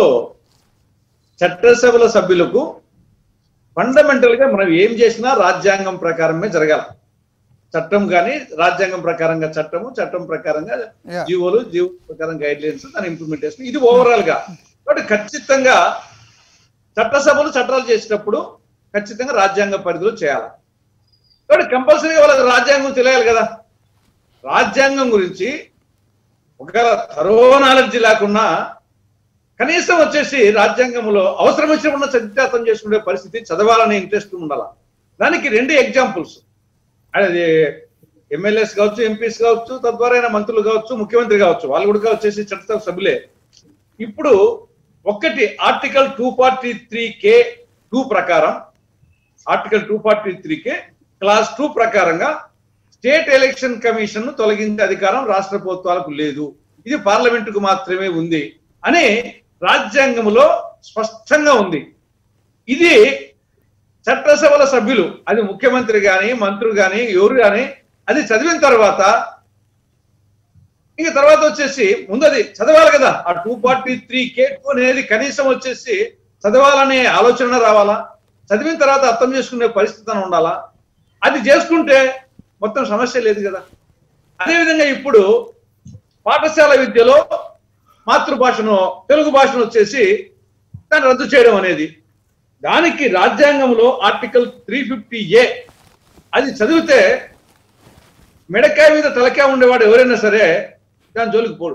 చట్టసభల సభ్యులకు ఫండమెంటల్ గా మనం ఏం చేసినా రాజ్యాంగం ప్రకారమే జరగాలి చట్టం కానీ రాజ్యాంగం ప్రకారంగా చట్టము చట్టం ప్రకారంగా Yeah. జీవోలు జీవో ప్రకారం గైడ్ లైన్స్ దాని ఇంప్లిమెంటేషన్ ఇది ఓవరాల్ గా కాబట్టి ఖచ్చితంగా చట్టసభలు చట్టాలు చేసేటప్పుడు ఖచ్చితంగా రాజ్యాంగ పరిధిలో చేయాలి కాబట్టి కంపల్సరీగా వాళ్ళకి రాజ్యాంగం తెలియాలి కదా రాజ్యాంగం గురించి ఒకవేళ తరో నాలెడ్జ్ లేకున్నా కనీసం వచ్చేసి రాజ్యాంగంలో అవసరం వచ్చినప్పుడు చరిత్రార్థం చేసుకునే పరిస్థితి చదవాలనే ఇంట్రెస్ట్ ఉండాలి దానికి రెండు ఎగ్జాంపుల్స్ అది ఎమ్మెల్యేస్ కావచ్చు ఎంపీస్ కావచ్చు తద్వారా మంత్రులు కావచ్చు ముఖ్యమంత్రి కావచ్చు వాళ్ళు కూడా వచ్చేసి చట్టసభ సభ్యులే ఇప్పుడు ఒక్కటి article two forty three K two ప్రకారం article two forty three K clause two ప్రకారంగా స్టేట్ ఎలక్షన్ కమిషన్ ను తొలగించే అధికారం రాష్ట్ర ప్రభుత్వాలకు లేదు ఇది పార్లమెంటుకు మాత్రమే ఉంది అని రాజ్యాంగంలో స్పష్టంగా ఉంది ఇది చట్టసభల సభ్యులు అది ముఖ్యమంత్రి గాని మంత్రులు గాని ఎవరు గాని అది చదివిన తర్వాత ఇంక తర్వాత వచ్చేసి ముందు అది చదవాలి కదా ఆ టూ ఫార్టీ త్రీ కే అనేది కనీసం వచ్చేసి చదవాలనే ఆలోచన రావాలా చదివిన తర్వాత అర్థం చేసుకునే పరిస్థితి అని ఉండాలా అది చేసుకుంటే మొత్తం సమస్య లేదు కదా అదేవిధంగా ఇప్పుడు పాఠశాల విద్యలో మాతృభాషను తెలుగు భాషను వచ్చేసి దాన్ని రద్దు చేయడం అనేది దానికి రాజ్యాంగంలో ఆర్టికల్ త్రీ ఫిఫ్టీ ఏ అది చదివితే మెడకాయ మీద తలకాయ ఉండేవాడు ఎవరైనా సరే దాని జోలికి పోడు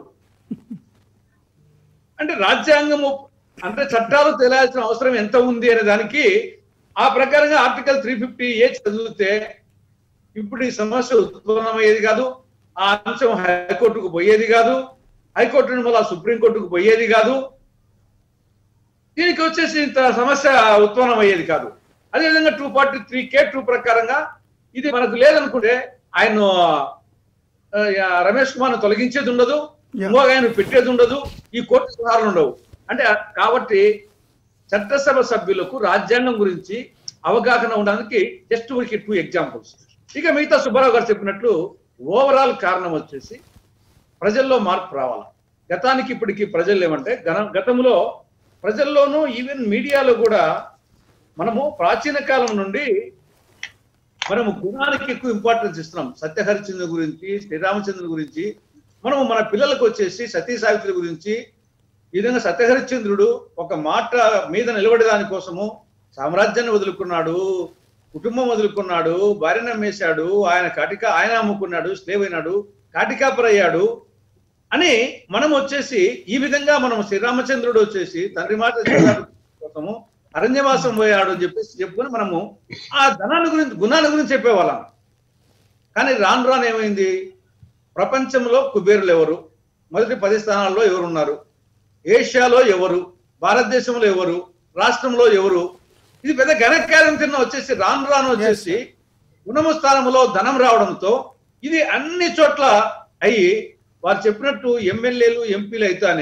అంటే రాజ్యాంగము అంటే చట్టాలు తెలియాల్సిన అవసరం ఎంత ఉంది అనే దానికి ఆ ప్రకారంగా ఆర్టికల్ త్రీ ఫిఫ్టీ ఏ చదివితే ఇప్పుడు ఈ సమస్య ఉత్పన్నమయ్యేది కాదు ఆ అంశం హైకోర్టుకు పోయేది కాదు హైకోర్టు నుంచి మళ్ళా సుప్రీంకోర్టుకు పోయేది కాదు దీనికి వచ్చేసి ఇంత సమస్య ఉత్పన్నం అయ్యేది కాదు అదేవిధంగా two forty three K two ప్రకారంగా ఇది మనకు లేదనుకుంటే ఆయన ఆ, రమేష్ కుమార్ తొలగించేది ఉండదు Yeah. ఇంకొక ఆయన పెట్టేది ఉండదు ఈ కోర్టు సుధారణ ఉండవు అంటే కాబట్టి చట్టసభ సభ్యులకు రాజ్యాంగం గురించి అవగాహన ఉండడానికి జస్ట్ ఊరికి టూ ఎగ్జాంపుల్స్ ఇక మిగతా సుబ్బారావు గారు చెప్పినట్లు ఓవరాల్ కారణం వచ్చేసి ప్రజల్లో మార్పు రావాలి గతానికి ఇప్పటికి ప్రజలు ఏమంటే గన- గతంలో ప్రజల్లోనూ ఈవెన్ మీడియాలో కూడా మనము ప్రాచీన కాలం నుండి మనము గుణానికి ఎక్కువ ఇంపార్టెన్స్ ఇస్తున్నాం సత్యహరిచంద్ర గురించి శ్రీరామచంద్ర గురించి మనము మన పిల్లలకు వచ్చేసి సతీ సావిత్రి గురించి ఈ విధంగా సత్యహరిశ్చంద్రుడు ఒక మాట మీద నిలబడేదాని కోసము సామ్రాజ్యాన్ని వదులుకున్నాడు కుటుంబం వదులుకున్నాడు భార్యను అమ్మేశాడు ఆయన కాటిక ఆయన అమ్ముకున్నాడు స్లేవ్ అయినాడు కాటికాపర్ అయ్యాడు అని మనం వచ్చేసి ఈ విధంగా మనం శ్రీరామచంద్రుడు వచ్చేసి తండ్రి మాట కోసము అరణ్యవాసం పోయాడు అని చెప్పేసి చెప్పుకొని మనము ఆ ధనాన్ని గురించి గుణాల గురించి చెప్పేవాళ్ళం కానీ రాను రాను ఏమైంది ప్రపంచంలో కుబేరులు ఎవరు మొదటి పది స్థానాల్లో ఎవరున్నారు ఏషియాలో ఎవరు భారతదేశంలో ఎవరు రాష్ట్రంలో ఎవరు ఇది పెద్ద ఘనకార్యం తిన్న వచ్చేసి రాను రాను వచ్చేసి గుణము స్థానంలో ధనం రావడంతో ఇది అన్ని చోట్ల అయ్యి వారు చెప్పినట్టు ఎమ్మెల్యేలు ఎంపీలు అయితేనే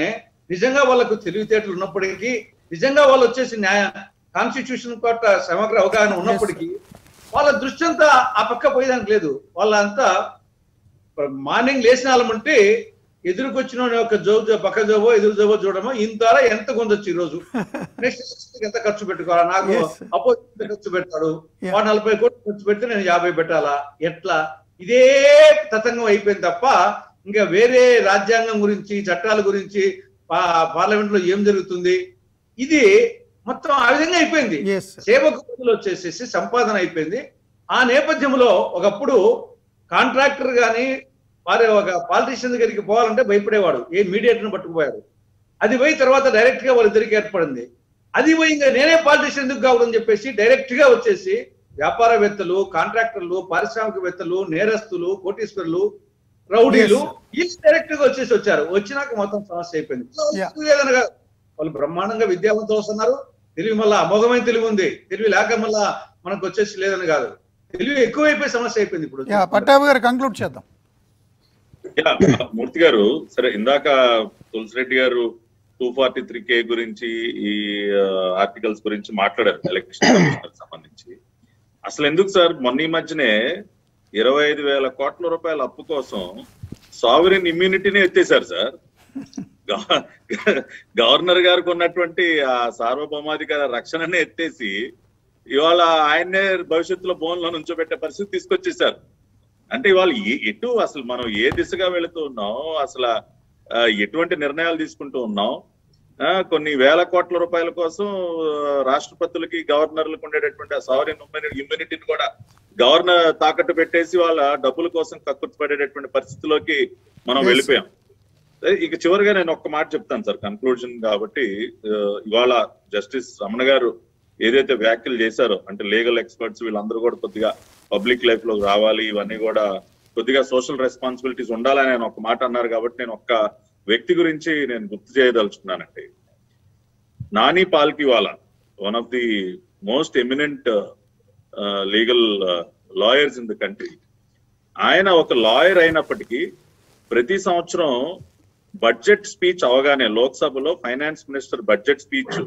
నిజంగా వాళ్ళకు తెలివితేటలు ఉన్నప్పటికీ నిజంగా వాళ్ళు వచ్చేసి న్యాయ కాన్స్టిట్యూషన్ పట్ల సమగ్ర అవగాహన ఉన్నప్పటికీ వాళ్ళ దృష్టి అంతా ఆ పక్క పోయేదానికి లేదు వాళ్ళంతా మార్నింగ్ లేచిన వాళ్ళమంటే ఎదురుకొచ్చిన వాడి యొక్క జోబు పక్క జోబో ఎదురు జోబో చూడమో ఇంత ఎంత కొందొచ్చు ఈ రోజు నెక్స్ట్ ఎంత ఖర్చు పెట్టుకోవాలా నాకు Yes. అపోజిట్ ఖర్చు పెడతాడు Yeah. వాడు నలభై కోట్లు ఖర్చు పెడితే నేను యాభై పెట్టాలా ఎట్లా ఇదే తతంగం అయిపోయింది తప్ప ఇంకా వేరే రాజ్యాంగం గురించి చట్టాల గురించి పార్లమెంట్ లో ఏం జరుగుతుంది ఇది మొత్తం ఆ విధంగా అయిపోయింది ఎస్ సేవకు బదులు వచ్చేసేసి సంపాదన అయిపోయింది ఆ నేపథ్యంలో ఒకప్పుడు కాంట్రాక్టర్ గాని వారి ఒక పాలిటీషియన్ దగ్గరికి పోవాలంటే భయపడేవాడు ఏ మీడియేటర్ని పట్టుకుపోయాడు అది పోయి తర్వాత డైరెక్ట్ గా వాళ్ళిద్దరికి ఏర్పడింది అది పోయి ఇంకా నేనే పాలిటీషియన్ ఎందుకు కావాలని చెప్పేసి డైరెక్ట్ గా వచ్చేసి వ్యాపారవేత్తలు కాంట్రాక్టర్లు పారిశ్రామికవేత్తలు నేరస్తులు కోటీశ్వరులు రౌడీలు ఈ డైరెక్ట్ గా వచ్చేసి వచ్చారు వచ్చినాక మొత్తం సమస్య అయిపోయింది Yeah. ఏదనగా వాళ్ళు బ్రహ్మాండంగా విద్యావంతులు వస్తున్నారు తెలివి మళ్ళా అమోఘమైన తెలివి ఉంది తెలివి లేక మళ్ళా మనకు వచ్చేసి లేదని కాదు తెలివి ఎక్కువైపోయి సమస్య అయిపోయింది ఇప్పుడు యా పట్టాభి గారు కంక్లూడ్ చేద్దాం యా, మూర్తి గారు సరే ఇందాక తులసిరెడ్డి గారు టూ ఫార్టీ త్రీ కే గురించి ఈ ఆర్టికల్స్ గురించి మాట్లాడారు ఎలక్షన్ కమిషనర్ సంబంధించి అసలు ఎందుకు సార్ మొన్న ఈ మధ్యనే ఇరవై ఐదు వేల కోట్ల రూపాయల అప్పు కోసం సావరిన్ ఇమ్యూనిటీని ఎత్తేసారు సార్ గవ- గవర్నర్ గారికి ఉన్నటువంటి ఆ సార్వభౌమాధికార రక్షణనే ఎత్తేసి ఇవాళ ఆయన్నే భవిష్యత్తులో బోన్లో నుంచోబెట్టే పరిస్థితి తీసుకొచ్చేసారు అంటే ఇవాళ ఏ- ఎటు అసలు మనం ఏ దిశగా వెళుతూ ఉన్నాం అసలు ఆ, ఎటువంటి నిర్ణయాలు తీసుకుంటూ ఉన్నాం ఆ, కొన్ని వేల కోట్ల రూపాయల కోసం ఆ, రాష్ట్రపతులకి గవర్నర్లకు ఉండేటటువంటి ఆ సావరిన్ ఇమ్యూనిటీని కూడా గవర్నర్ తాకట్టు పెట్టేసి వాళ్ళ డబ్బుల కోసం కక్కుర్తి పడేటటువంటి పరిస్థితిలోకి మనం Yes. వెళ్ళిపోయాం సరే, ఇక చివరిగా నేను ఒక్క మాట చెప్తాను సార్ కన్క్లూజన్ కాబట్టి ఆ, ఇవాళ జస్టిస్ రమణ గారు ఏదైతే వ్యాఖ్యలు చేశారో అంటే లీగల్ ఎక్స్పర్ట్స్ వీళ్ళందరూ కూడా కొద్దిగా పబ్లిక్ లైఫ్ లో రావాలి ఇవన్నీ కూడా కొద్దిగా సోషల్ రెస్పాన్సిబిలిటీస్ ఉండాలని ఆయన ఒక మాట అన్నారు కాబట్టి నేను ఒక్క వ్యక్తి గురించి నేను గుర్తు చేయదలుచుకున్నానండి Nani Palkhivala one of the most eminent legal lawyers in the country ఆయన ఒక లాయర్ అయినప్పటికీ ప్రతి సంవత్సరం బడ్జెట్ స్పీచ్ అవగానే లోక్సభలో ఫైనాన్స్ మినిస్టర్ బడ్జెట్ స్పీచ్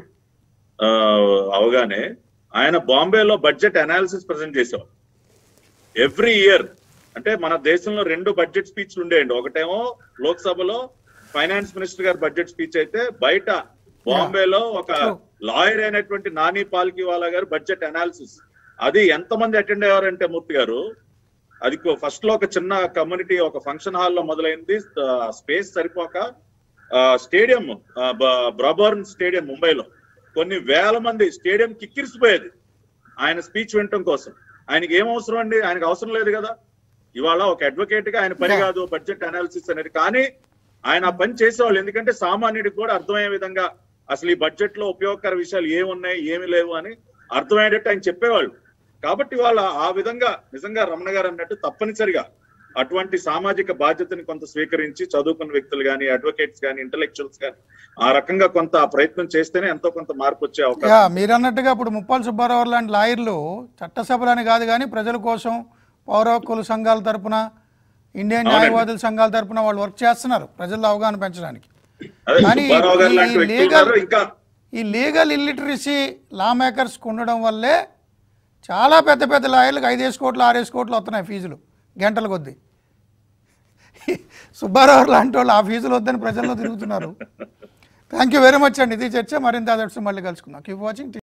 అవగానే ఆయన బాంబేలో బడ్జెట్ అనాలిసిస్ ప్రజెంట్ చేసేవారు ఎవ్రీ ఇయర్ అంటే మన దేశంలో రెండు బడ్జెట్ స్పీచ్లు ఉండేయండి ఒకటేమో లోక్సభలో ఫైనాన్స్ మినిస్టర్ గారి బడ్జెట్ స్పీచ్ అయితే బయట బాంబేలో ఒక True. లాయర్ అయినటువంటి నాని పాల్కివాలా గారు బడ్జెట్ అనాలిసిస్ అది ఎంతమంది అటెండ్ అయ్యారంటే మూర్తి గారు అది ఫస్ట్ లో ఒక చిన్న కమ్యూనిటీ ఒక ఫంక్షన్ హాల్ లో మొదలైంది స్పేస్ సరిపోక స్టేడియం బ్రబర్న్ స్టేడియం ముంబైలో కొన్ని వేల మంది స్టేడియం కిక్కిరిసిపోయేది ఆయన స్పీచ్ వినటం కోసం ఆయనకి ఏం అవసరం అండి ఆయనకు అవసరం లేదు కదా ఇవాళ ఒక అడ్వకేట్ గా ఆయన పని Yeah. కాదు బడ్జెట్ అనాలిసిస్ అనేది కానీ ఆయన ఆ పని చేసేవాళ్ళు ఎందుకంటే సామాన్యుడికి కూడా అర్థమయ్యే విధంగా అసలు ఈ బడ్జెట్ లో ఉపయోగకర విషయాలు ఏమున్నాయి ఏమి లేవు అని అర్థమయ్యేటట్టు ఆయన చెప్పేవాళ్ళు కాబట్టి వాళ్ళ ఆ విధంగా నిజంగా రమణ గారు అన్నట్టు తప్పనిసరిగా అటువంటి సామాజిక బాధ్యతని కొంత స్వీకరించి చదువుకున్న వ్యక్తులు కానీ అడ్వకేట్స్ కానీ ఇంటలెక్చువల్స్ కానీ ఆ రకంగా కొంత ఆ ప్రయత్నం చేస్తేనే ఎంతో కొంత మార్పు వచ్చే అవకాశం యా మీరు అన్నట్టుగా ఇప్పుడు ముప్పాల సుబ్బారావు లాంటి లాయర్లు చట్టసభలని కాదు కానీ ప్రజల కోసం పౌర హక్కుల సంఘాల తరపున ఇండియన్ అవునండి. న్యాయవాదుల సంఘాల తరపున వాళ్ళు వర్క్ చేస్తున్నారు ప్రజల్లో అవగాహన పెంచడానికి అదే కానీ సుబ్బారావు గారు ఈ లాంటి వ్యక్తులు legal- ఉన్నారు ఇంకా ఈ లీగల్ ఇల్లిటరసీ లా మేకర్స్ ఉండడం వల్లే చాలా పెద్ద పెద్ద లాయర్లకు ఐదేసి కోట్లు ఆరేసి కోట్లు వస్తున్నాయి ఫీజులు గంటల కొద్దీ సుబ్బారావు లాంటి వాళ్ళు ఆ ఫీజులు వద్దని ప్రజల్లో తిరుగుతున్నారు థ్యాంక్ యూ వెరీ మచ్ అండి ఇది చర్చ మరింత ఆదర్శం మళ్ళీ కలుసుకుందాం కీప్ వాచింగ్